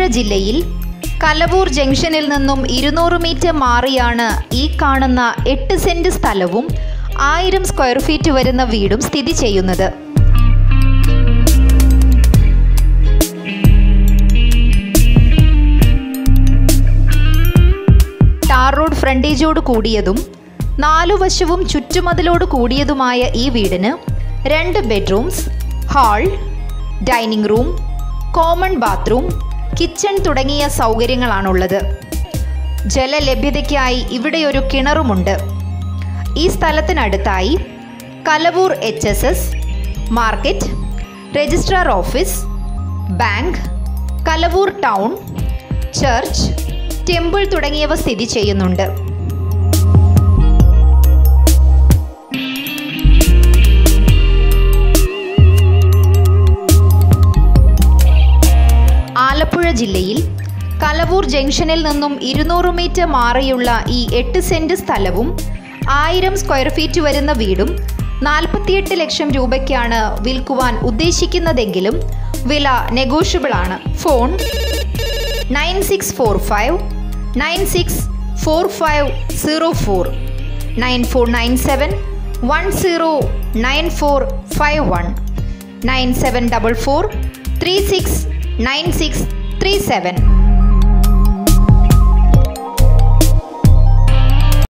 ജില്ലയിൽ കലവൂർ ജംഗ്ഷനിൽ നിന്നും ഇരുന്നൂറ് മീറ്റർ മാറിയാണ് ഈ കാണുന്ന എട്ട് സെന്റ് സ്ഥലവും ആയിരം സ്ക്വയർ ഫീറ്റ് വരുന്ന വീടും സ്ഥിതി ചെയ്യുന്നത് ടാർ റോഡ് ഫ്രണ്ടേജോട് കൂടിയതും നാലു വശവും ചുറ്റുമതിലോട് കൂടിയതുമായ ഈ വീടിന് രണ്ട് bedrooms hall dining room common bathroom kitchen തുടങ്ങിയ സൗകര്യങ്ങളാണുള്ളത് ജലലഭ്യതയ്ക്കായി ഇവിടെ ഒരു കിണറുമുണ്ട് ഈ സ്ഥലത്തിനടുത്തായി Kalavoor H S S market registrar office bank Kalavoor town church temple തുടങ്ങിയവ സ്ഥിതി ചെയ്യുന്നുണ്ട് ആലപ്പുഴ ജില്ലയിൽ കലവൂർ ജംഗ്ഷനിൽ നിന്നും ഇരുന്നൂറ് മീറ്റർ മാറിയുള്ള ഈ എട്ട് സെന്റ് സ്ഥലവും ആയിരം സ്ക്വയർ ഫീറ്റ് വരുന്ന വീടും നാൽപ്പത്തിയെട്ട് ലക്ഷം രൂപയ്ക്കാണ് വിൽക്കുവാൻ ഉദ്ദേശിക്കുന്നതെങ്കിലും വില നെഗോഷ്യബിൾ ആണ് phone nine six four five nine six four five zero four nine four nine seven one zero nine four five one nine seven double four three six nine six three seven